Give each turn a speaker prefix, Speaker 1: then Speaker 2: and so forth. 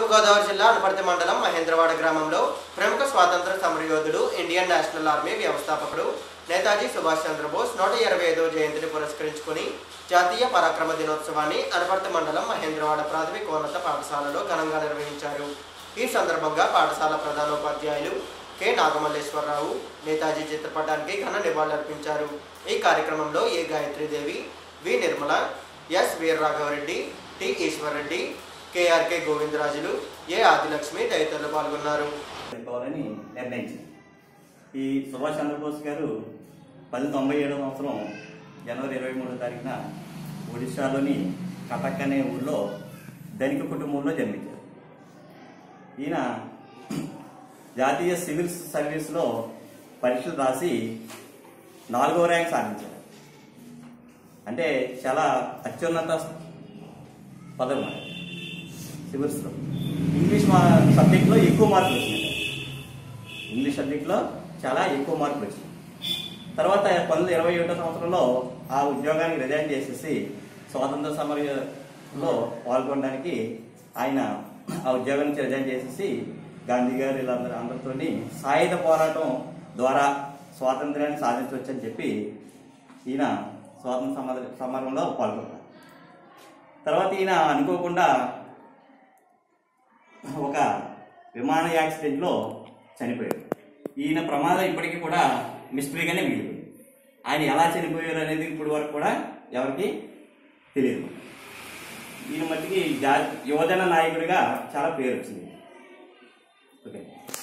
Speaker 1: తూర్పుగోదావరి జిల్లా అనపర్తి మండలం మహేంద్రవాడ గ్రామంలో ప్రముఖ స్వాతంత్ర సమరయోధుడు ఇండియన్ నేషనల్ ఆర్మీ వ్యవస్థాపకుడు నేతాజీ సుభాష్ చంద్రబోస్ నూట ఇరవై ఐదో జయంతిని పురస్కరించుకుని జాతీయ పరాక్రమ దినోత్సవాన్ని అనపర్తి మండలం మహేంద్రవాడ ప్రాథమికోన్నత పాఠశాలలో ఘనంగా నిర్వహించారు ఈ సందర్భంగా పాఠశాల ప్రధానోపాధ్యాయులు కె నాగమల్లేశ్వరరావు నేతాజీ చిత్రపటానికి ఘన నివాళులర్పించారు ఈ కార్యక్రమంలో A Gayatri Devi V Nirmala S Veeraraghava Reddy T Eswar Reddy KRK Govindarajulu A Adilakshmi తదితరులు పాల్గొన్నారు
Speaker 2: పెట్టుకోవాలని నిర్ణయించింది ఈ సుభాష్ చంద్రబోస్ గారు పది తొంభై ఏడవ సంవత్సరం జనవరి ఇరవై మూడో తారీఖున ఒడిశాలోని కటక్ అనే ఊళ్ళో ధనిక కుటుంబంలో జన్మించారు ఈయన జాతీయ సివిల్ సర్వీస్లో పరీక్షలు రాసి నాలుగో ర్యాంక్ సాధించారు అంటే చాలా అత్యున్నత పదవి అన్నమాట సివిల్స్లో ఇంగ్లీష్ మా సబ్జెక్ట్లో ఎక్కువ మార్కులు వచ్చినాయి ఇంగ్లీష్ సబ్జెక్ట్లో చాలా ఎక్కువ మార్కులు వచ్చినాయి తర్వాత పంతొమ్మిది ఇరవై ఒకటో సంవత్సరంలో ఆ ఉద్యోగానికి రిజైన్ చేసేసి స్వాతంత్ర సమరంలో పాల్గొనడానికి ఆయన ఆ ఉద్యోగం నుంచి రిజైన్ చేసేసి గాంధీ గారు వీళ్ళందరూ అందరితో సాయుధ పోరాటం ద్వారా స్వాతంత్ర్యాన్ని సాధించవచ్చని చెప్పి ఈయన స్వాతంత్ర సమర సమరంలో పాల్గొన్నారు తర్వాత ఈయన అనుకోకుండా ఒక విమాన యాక్సిడెంట్లో చనిపోయాడు ఈయన ప్రమాదం ఇప్పటికీ కూడా మిస్టరీగానే మిగిలిపోయింది ఆయన ఎలా చనిపోయారు అనేది ఇప్పటి వరకు కూడా ఎవరికి తెలియదు ఈయన మట్టికి జా యువజన నాయకుడిగా చాలా పేరు వచ్చింది ఓకే